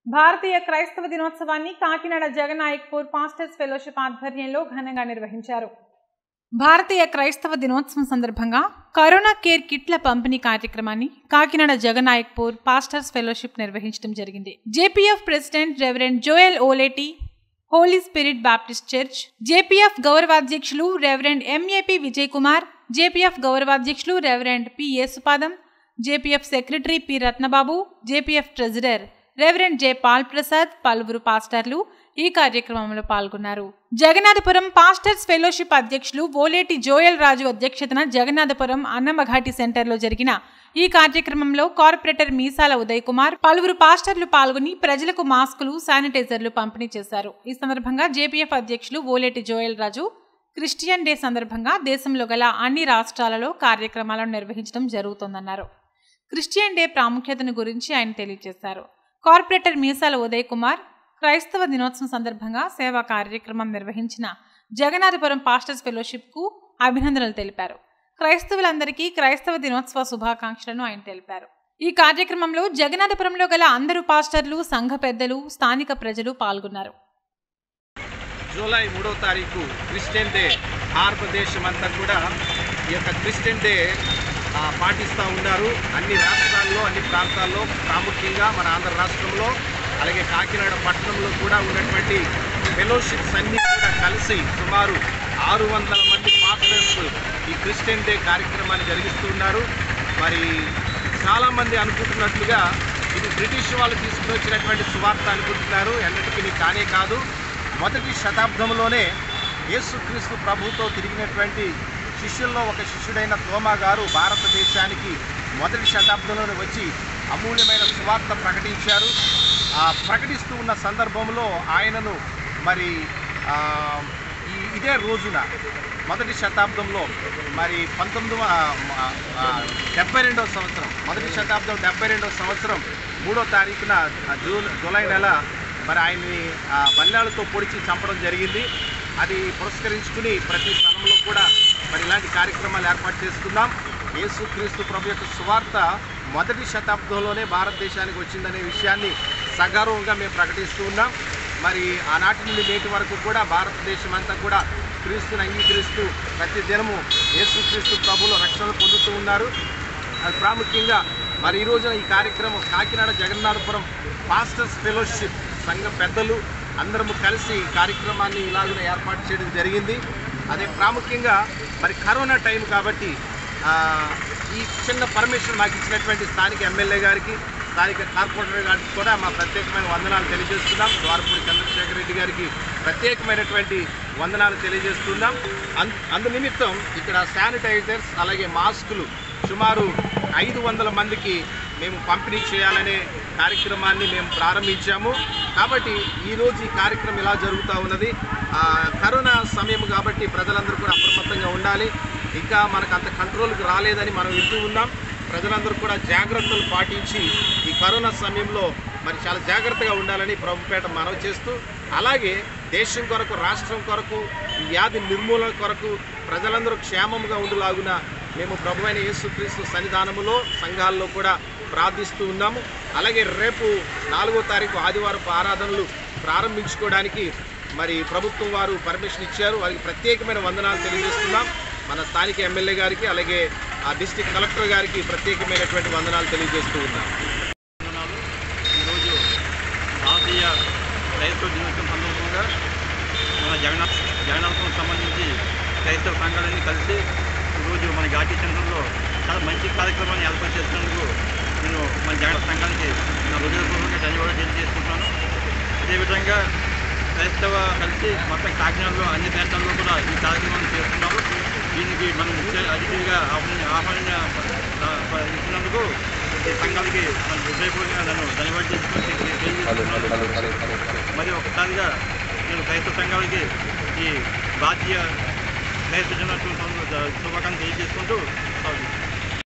భారతీయ క్రైస్తవ దినోత్సవాన్ని Kakinada జగన్నాయక్పూర్ pastors fellowship ఆధ్వర్యంలో ఘనంగా నిర్వహించారు భారతీయ క్రైస్తవ దినోత్సవం సందర్భంగా కరోనా కేర్ కిట్ల పంపిణీ కార్యక్రమాన్ని కాకినాడ జగన్నాయక్పూర్ పాస్టర్స్ ఫెలోషిప్ నిర్వహించడం జరిగింది JPF president reverend Joel Oleti holy spirit baptist church JPF గౌరవాధ్యక్షులు reverend MAP Vijay Kumar JPF గౌరవాధ్యక్షులు reverend P Yesupadam JPF secretary P Ratnababu JPF treasurer reverend J Paul Prasad పలువురు పాస్టర్లు ఈ కార్యక్రమంలో పాల్గొన్నారు జగన్నాథపురం పాస్టర్స్ ఫెలోషిప్ అధ్యక్షులు ఓలేటి జోయల్ రాజు అధ్యక్షతన జగన్నాథపురం అన్నమఘాటి సెంటర్లో జరిగిన ఈ కార్యక్రమంలో కార్పొరేటర్ మీసాల ఉదయ్ కుమార్ పలువురు పాస్టర్లు పాల్గొని ప్రజలకు మాస్కులు శానిటైజర్లు పంపిణీ చేశారు ఈ సందర్భంగా జేపీఎఫ్ అధ్యక్షులు ఓలేటి జోయల్ రాజు క్రిస్టియన్ డే సందర్భంగా దేశంలో గల అన్ని రాష్ట్రాలలో కార్యక్రమాలను నిర్వహించడం జరుగుతోందన్నారు క్రిస్టియన్ డే ప్రాముఖ్యతను గురించి ఆయన తెలియజేశారు కార్పొరేటర్ మీసాల ఉదయ్ కుమార్ క్రైస్తవ దినోత్సవం సందర్భంగా సేవా కార్యక్రమం నిర్వహించిన జగన్నాథపురం పాస్టర్స్ ఫెలోషిప్కు అభినందనలు తెలిపారు క్రైస్తవులందరికీ క్రైస్తవ దినోత్సవ శుభాకాంక్షలను ఆయన తెలిపారు ఈ కార్యక్రమంలో జగన్నాథపురంలో గల అందరు పాస్టర్లు సంఘ పెద్దలు స్థానిక ప్రజలు పాల్గొన్నారు జూలై మూడో తారీఖు క్రిస్టియన్ డే భారతదేశం అంతా కూడా ఈ యొక్క క్రిస్టియన్ డే ఆ, పాటిస్తూ ఉన్నారు అన్ని రాష్ట్రాల్లో అన్ని ప్రాంతాల్లో ప్రాముఖ్యంగా మన ఆంధ్ర రాష్ట్రంలో అలాగే కాకినాడ పట్టణంలో కూడా ఉన్నటువంటి ఫెలోషిప్స్ అన్నీ కూడా కలిసి సుమారు ఆరు వందల మంది పాస్టర్స్ ఈ క్రిస్టియన్ డే కార్యక్రమాన్ని జరిగిస్తూ ఉన్నారు మరి చాలామంది అనుకుంటున్నట్లుగా ఇది బ్రిటిష్ వాళ్ళు తీసుకుని వచ్చినటువంటి సువార్త అనుకుంటున్నారు ఎన్నటికీ ఇది కానే కాదు మొదటి శతాబ్దంలోనే యేసుక్రీస్తు ప్రభుతో తిరిగినటువంటి శిష్యుల్లో ఒక శిష్యుడైన తోమా గారు భారతదేశానికి మొదటి శతాబ్దంలోనే వచ్చి అమూల్యమైన సువార్త ప్రకటించారు ఆ ప్రకటిస్తూ ఉన్న సందర్భంలో ఆయనను మరి ఆ, ఈ ఇదే రోజున మొదటి శతాబ్దంలో మరి పంతొమ్మిది డెబ్బై రెండవ సంవత్సరం మొదటి శతాబ్దం డెబ్బై రెండవ సంవత్సరం మూడో తారీఖున ఆ, జూన్ జూలై నెల మరి ఆయన్ని ఆ, బల్లాలతో పొడిచి చంపడం జరిగింది అది పురస్కరించుకుని ప్రతి స్థలంలో కూడా మరి ఇలాంటి కార్యక్రమాలు ఏర్పాటు చేసుకుందాం యేసుక్రీస్తు ప్రభు యొక్క సువార్త మొదటి శతాబ్దంలోనే భారతదేశానికి వచ్చిందనే విషయాన్ని సగర్వంగా మేము ప్రకటిస్తూ ఉన్నాం మరి ఆనాటి నుండి నేటి వరకు కూడా భారతదేశం అంతా కూడా క్రీస్తుని అంగీకరిస్తూ ప్రతి దినము యేసుక్రీస్తు ప్రభులో రక్షణ పొందుతూ ఉన్నారు అది ప్రాముఖ్యంగా మరి ఈ రోజున ఈ కార్యక్రమం కాకినాడ జగన్నాథపురం పాస్టర్స్ ఫెలోషిప్ సంఘ పెద్దలు అందరము కలిసి ఈ కార్యక్రమాన్ని ఇలాగ ఏర్పాటు చేయడం జరిగింది అదే ప్రాముఖ్యంగా మరి కరోనా టైం కాబట్టి ఆ, ఈ చిన్న పర్మిషన్ మాకు ఇచ్చినటువంటి స్థానిక ఎమ్మెల్యే గారికి స్థానిక కార్పొరేటర్ గారికి కూడా మా ప్రత్యేకమైన వందనాలు తెలియజేస్తున్నాం ద్వారపూడి చంద్రశేఖర్ రెడ్డి గారికి ప్రత్యేకమైనటువంటి వందనాలు తెలియజేస్తున్నాం అన్ అందు నిమిత్తం ఇక్కడ శానిటైజర్స్ అలాగే మాస్కులు సుమారు ఐదు వందల మందికి మేము పంపిణీ చేయాలనే కార్యక్రమాన్ని మేము ప్రారంభించాము కాబట్టి ఈరోజు ఈ కార్యక్రమం ఇలా జరుగుతూ ఉన్నది ఆ, కరోనా సమయం కాబట్టి ప్రజలందరూ కూడా అప్రమత్తంగా ఉండాలి ఇంకా మనకు అంత కంట్రోల్కి రాలేదని మనం వింటూ ఉన్నాం ప్రజలందరూ కూడా జాగ్రత్తలు పాటించి ఈ కరోనా సమయంలో మరి చాలా జాగ్రత్తగా ఉండాలని ప్రభుపేట మనవి చేస్తూ అలాగే దేశం కొరకు రాష్ట్రం కొరకు ఈ వ్యాధి నిర్మూలన కొరకు ప్రజలందరూ క్షేమంగా ఉండులాగున మేము ప్రభు అయిన యేసుక్రీస్తు సన్నిధానములో సంఘాల్లో కూడా ప్రార్థిస్తూ ఉన్నాము అలాగే రేపు నాలుగో తారీఖు ఆదివారపు ఆరాధనలు ప్రారంభించుకోవడానికి మరి ప్రభుత్వం వారు పర్మిషన్ ఇచ్చారు వారికి ప్రత్యేకమైన వందనాలు తెలియజేస్తున్నాం మన స్థానిక ఎమ్మెల్యే గారికి అలాగే ఆ డిస్టిక్ కలెక్టర్ గారికి ప్రత్యేకమైనటువంటి వందనాలు తెలియజేస్తూ ఉన్నాం వందనాలు ఈరోజు భారతీయ క్రైస్తవ దినోత్సవం సందర్భంగా మన జగన్నాథ్ జగన్నాథం సంబంధించి క్రైస్తవ సంఘాలన్నీ కలిసి ఈరోజు మన ఘాటీ సెంటర్లో చాలా మంచి కార్యక్రమాన్ని ఏర్పాటు చేసినందుకు నేను మన జగన్ సంఘానికి నా హృదయపూర్వకంగా ధన్యవాదాలు తెలియజేసుకుంటున్నాను అదేవిధంగా క్రైస్తవ కలిసి మొత్తం కాకినాడలో అన్ని ప్రాంతాల్లో కూడా ఈ కార్యక్రమాన్ని చేస్తున్నాము దీనికి మనం ముఖ్య అతిథిగా ఆహ్వాన ఆహ్వాన ఇచ్చినందుకు ఈ సంఘాలకి మన హృదయపూర్వకంగా నన్ను ధన్యవాదాలు చేసుకుంటూ తెలియజేస్తున్నాను మరి ఒకసారిగా నేను క్రైస్తవ సంఘాలకి ఈ భారతీయ క్రైస్తవ దినోత్సవం శుభాకాంక్షలు తెలియజేసుకుంటూ సాగు